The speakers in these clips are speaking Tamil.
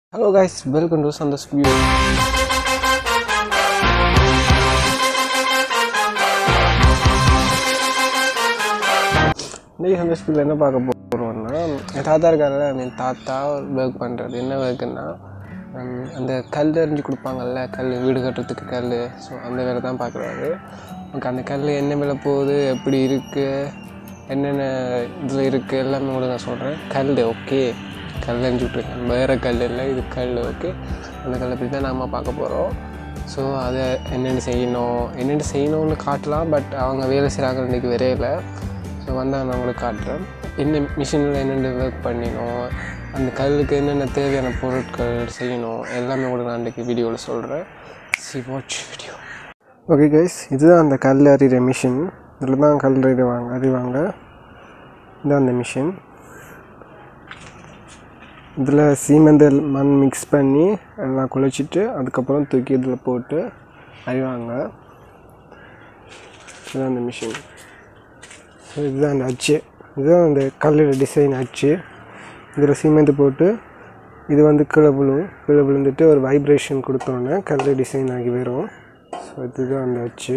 Hello guys, welcome to Sandas View. இன்றைக்கி சந்தோஷ் வீட்டில் என்ன பார்க்க போகிறோம்னா என் தாத்தா இருக்கார்ல என் தாத்தா ஒர்க் பண்ணுறது என்ன ஒர்க்குன்னா அந்த கல் எறிஞ்சு கொடுப்பாங்கல்ல கல் வீடு கட்டுறதுக்கு கல் ஸோ அந்த வேலை தான் பார்க்குறாரு எனக்கு அந்த கல் என்ன விலை போகுது எப்படி இருக்குது என்னென்ன இதில் இருக்குது எல்லாமே கூட நான் சொல்கிறேன் கல் ஓகே கல் எறிஞ்சு விட்ருக்கேன் வேறு கல் இல்லை இது கல் ஓகே அந்த கல்லை பற்றி தான் நாம பார்க்க போகிறோம் ஸோ அதை என்னென்ன செய்யணும் என்னென்ன செய்யணும்னு காட்டலாம் பட் அவங்க வேலை செய்கிறாங்க இன்றைக்கி வரையில ஸோ வந்தால் நான் உங்களுக்கு காட்டுறேன் என்ன மிஷினில் என்னென்ன ஒர்க் பண்ணினோம் அந்த கல்லுக்கு என்னென்ன தேவையான பொருட்கள் செய்யணும் எல்லாமே கூட நான் இன்றைக்கி வீடியோவில் சொல்கிறேன் சி வாட்ச் வீடியோ ஓகே கைஸ் இதுதான் அந்த கல் அறிகிற மிஷின் இதில் தான் கல் அறிவாங்க அறிவாங்க இதுதான் அந்த மிஷின் இதில் சீமெந்தல் மண் மிக்ஸ் பண்ணி எல்லாம் குழச்சிட்டு அதுக்கப்புறம் தூக்கி இதில் போட்டு அறிவாங்க இதுதான் அந்த மிஷின் ஸோ இதுதான் அந்த அச்சு இதுதான் அந்த கல்லில் டிசைன் அச்சு இதில் சிமெண்ட் போட்டு இது வந்து கீழே விழும் கீழே விழுந்துட்டு ஒரு வைப்ரேஷன் கொடுத்தோன்னே கல் டிசைன் ஆகி வரும் ஸோ இதுதான் அந்த அச்சு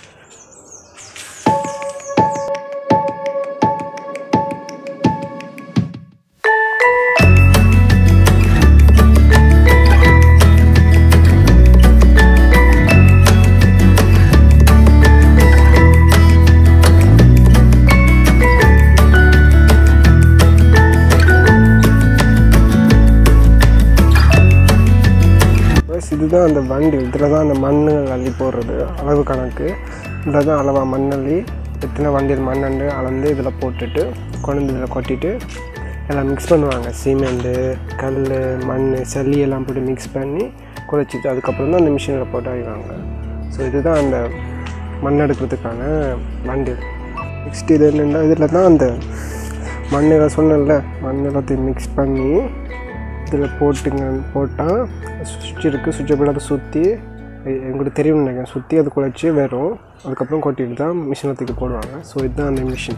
ப்ளஸ் இதுதான் அந்த வண்டி இதில் தான் அந்த மண்ணுகள் அள்ளி போடுறது அளவு கணக்கு இதில் தான் அளவாக மண் அள்ளி எத்தனை வண்டியில் மண் அண்டு அளந்து இதில் போட்டுட்டு கொண்டு இதில் கொட்டிட்டு எல்லாம் மிக்ஸ் பண்ணுவாங்க சிமெண்ட்டு கல் மண் சல்லி எல்லாம் போட்டு மிக்ஸ் பண்ணி குழைச்சிட்டு அதுக்கப்புறம் தான் அந்த மிஷினில் போட்டு அழிவாங்க ஸோ இதுதான் அந்த மண் எடுக்கிறதுக்கான வண்டி நெக்ஸ்ட் இது என்னென்னா இதில் தான் அந்த மண்ணில் சொன்னேன்ல மண் எல்லாத்தையும் மிக்ஸ் பண்ணி இதில் போட்டுங்க போட்டால் சுவிட்ச் இருக்குது சுவிட்சை போய் அதை சுற்றி எங்களுக்கு தெரியும் நினைக்கிறேன் சுற்றி அது குழச்சி வரும் அதுக்கப்புறம் கொட்டிட்டு தான் மிஷினை தூக்கி போடுவாங்க ஸோ இதுதான் அந்த மிஷின்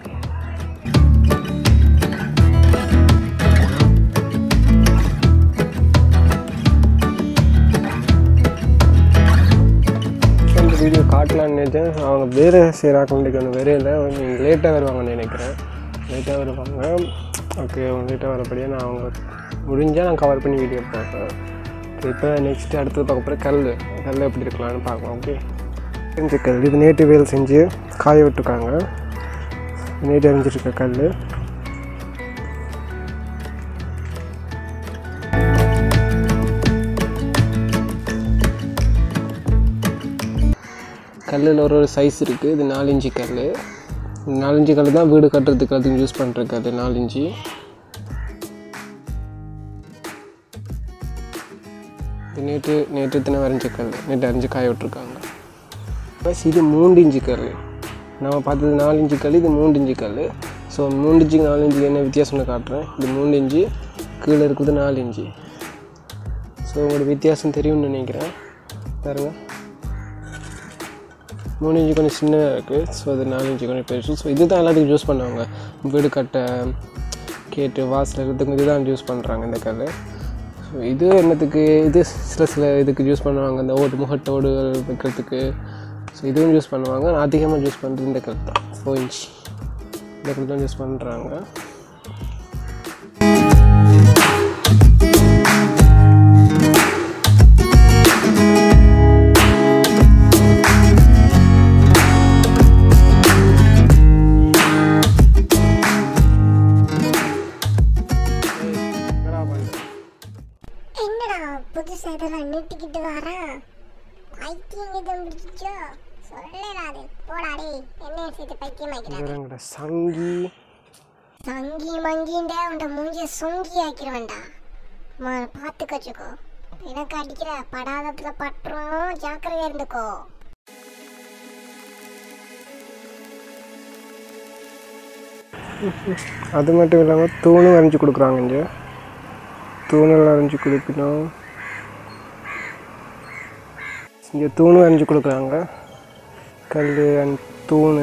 இந்த வீடியோ காட்டலான்னு நினைச்சேன் அவங்க வேறு செய்கிறாங்க இன்றைக்கி ஒன்று வேறு இல்லை நீங்கள் லேட்டாக வருவாங்கன்னு நினைக்கிறேன் லேட்டாக வருவாங்க ஓகே அவங்க லேட்டாக வரப்படியே நான் அவங்க முடிஞ்சால் நான் கவர் பண்ணி வீடியோ போடுறேன் ஓகே இப்போ நெக்ஸ்ட்டு அடுத்தது பார்க்க போகிற கல் கல் எப்படி இருக்கலாம்னு பார்க்கலாம் ஓகே செஞ்ச கல் இது நேற்று வேல் செஞ்சு காய விட்டுருக்காங்க நேற்று அறிஞ்சிருக்க கல் கல்லில் ஒரு ஒரு சைஸ் இருக்குது இது நாலஞ்சு கல் நாலஞ்சு கல் தான் வீடு கட்டுறதுக்கு அதுக்கு யூஸ் பண்ணுற கல் நாலஞ்சு இது நேற்று நேற்று தினம் வரைஞ்ச கல் நேற்று அரைஞ்சு காய விட்ருக்காங்க ப்ளஸ் இது மூன்று இன்ச்சு கல் நம்ம பார்த்தது நாலு இன்ச்சு கல் இது மூன்று இன்ச்சு கல் ஸோ மூணு இன்ச்சுக்கு நாலு இன்ச்சுக்கு என்ன வித்தியாசம்னு காட்டுறேன் இது மூணு இன்ச்சு கீழே இருக்கிறது நாலு இன்ச்சு ஸோ உங்களுக்கு வித்தியாசம் தெரியும்னு நினைக்கிறேன் பாருங்க மூணு இன்ச்சு கொஞ்சம் சின்னதாக இருக்குது ஸோ அது நாலு இன்ச்சு கொஞ்சம் பெருசு ஸோ இது தான் எல்லாத்துக்கும் யூஸ் பண்ணுவாங்க வீடு கட்ட கேட்டு வாசல் இருக்கிறதுக்கு இது தான் யூஸ் பண்ணுறாங்க இந்த கல் ஸோ இது என்னத்துக்கு இது சில சில இதுக்கு யூஸ் பண்ணுவாங்க இந்த ஓட்டு முகட்டோடு வைக்கிறதுக்கு ஸோ இதுவும் யூஸ் பண்ணுவாங்க நான் அதிகமாக யூஸ் பண்ணுறது இந்த கல் தான் ஃபோர் இன்ச் இந்த கல் தான் யூஸ் பண்ணுறாங்க என்னடா புதுசா இதெல்லாம் நீட்டிக்கிட்டு வரான் பைத்தியம் இது முடிச்சோ சொல்லலாது போடாடே என்ன சேர்த்து பைத்தியம் ஆக்கிறாரு இவரங்கட சங்கி சங்கி மங்கின்ற உண்ட மூஞ்சிய சொங்கி ஆக்கிடுவேன்டா மா பார்த்துக்க வச்சுக்கோ எனக்கு அடிக்கிற படாதத்துல பட்டுரும் ஜாக்கிரதையா இருந்துக்கோ அது மட்டும் இல்லாமல் தூணும் வரைஞ்சி கொடுக்குறாங்க இங்கே தூணெல்லாம் வரைஞ்சி கொடுக்கணும் இங்கே தூணும் வரைஞ்சி கொடுக்குறாங்க கல் அண்ட் தூண்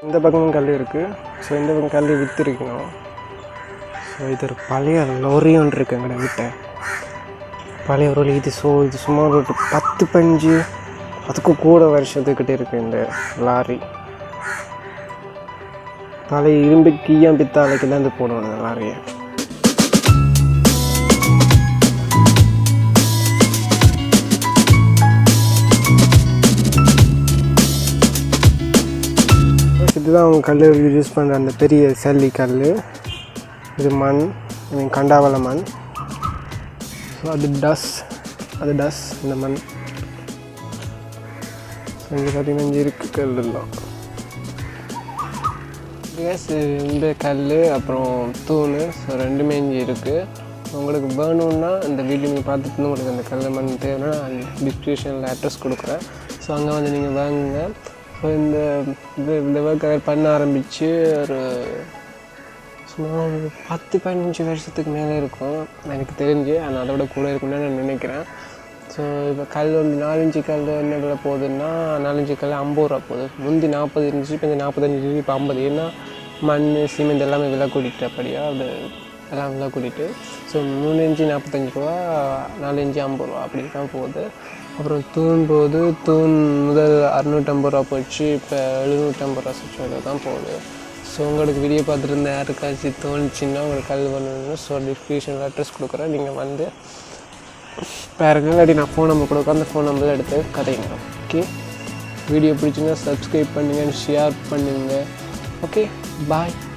இந்த பக்கமும் கல் இருக்குது ஸோ இந்த பக்கம் கல் விற்றுருக்கணும் ஸோ இது ஒரு பழைய லொரி ஒன்று இருக்கு எங்கட வீட்டை பழைய ஒரு இது ஸோ இது சுமார் ஒரு பத்து பஞ்சு அதுக்கு கூட வருஷத்துக்கிட்ட இருக்குது இந்த லாரி பழைய இரும்பு கீயா பித்தாளைக்கு தான் இது போடுவோம் இந்த லாரியை இதுதான் அவங்க கல் யூஸ் பண்ணுற அந்த பெரிய சல்லி கல் இது மண் ஐ மீன் கண்டாவள மண் ஸோ அது டஸ் அது டஸ் இந்த மண் ஸோ இங்கே பார்த்தீங்கன்னா இங்கே இருக்கு கல் எல்லாம் கேஸ் இந்த கல் அப்புறம் தூண் ஸோ ரெண்டுமே இங்கே இருக்குது உங்களுக்கு வேணும்னா இந்த வீடியோ நீங்கள் பார்த்துட்டு உங்களுக்கு அந்த கல் மண் தேவைன்னா டிஸ்கிரிப்ஷனில் அட்ரஸ் கொடுக்குறேன் ஸோ அங்கே வந்து நீங்கள் வாங்குங்க ஸோ இந்த இது இந்த ஒர்க் பண்ண ஆரம்பித்து ஒரு சுமார் ஒரு பத்து பதினஞ்சு வருஷத்துக்கு மேலே இருக்கும் எனக்கு தெரிஞ்சு ஆனால் அதோட கூட இருக்கும்னு நான் நினைக்கிறேன் ஸோ இப்போ கல் வந்து நாலஞ்சு கல் என்ன விலை போகுதுன்னா நாலஞ்சு கல் ஐம்பது ரூபா போகுது முந்தி நாற்பது இருந்துச்சு இப்போ இந்த நாற்பத்தஞ்சு இருந்துச்சு இப்போ ஐம்பது ஏன்னா மண் சிமெண்ட் எல்லாமே விலை கூட்டிட்டபடியாக அது எல்லாம் விலை கூட்டிட்டு ஸோ மூணு இன்ச்சு நாற்பத்தஞ்சு ரூபா நாலு இன்ச்சு ஐம்பது ரூபா அப்படி தான் போகுது அப்புறம் தூண் போகுது தூண் முதல் அறுநூற்றம்பது ரூபா போச்சு இப்போ எழுநூற்றம்பது ரூபா சுற்றுலா தான் போகுது ஸோ உங்களுக்கு வீடியோ பார்த்துட்டு இருந்த யாருக்காச்சும் தோணுச்சுன்னா உங்களுக்கு கல் பண்ணணும்னா ஸோ டிஸ்கிரிப்ஷனில் அட்ரஸ் கொடுக்குறேன் நீங்கள் வந்து பாருங்க இல்லாட்டி நான் ஃபோன் நம்பர் கொடுக்க அந்த ஃபோன் நம்பர் எடுத்து கதைங்க ஓகே வீடியோ பிடிச்சிருந்தா சப்ஸ்கிரைப் பண்ணுங்கள் ஷேர் பண்ணுங்கள் ஓகே பாய்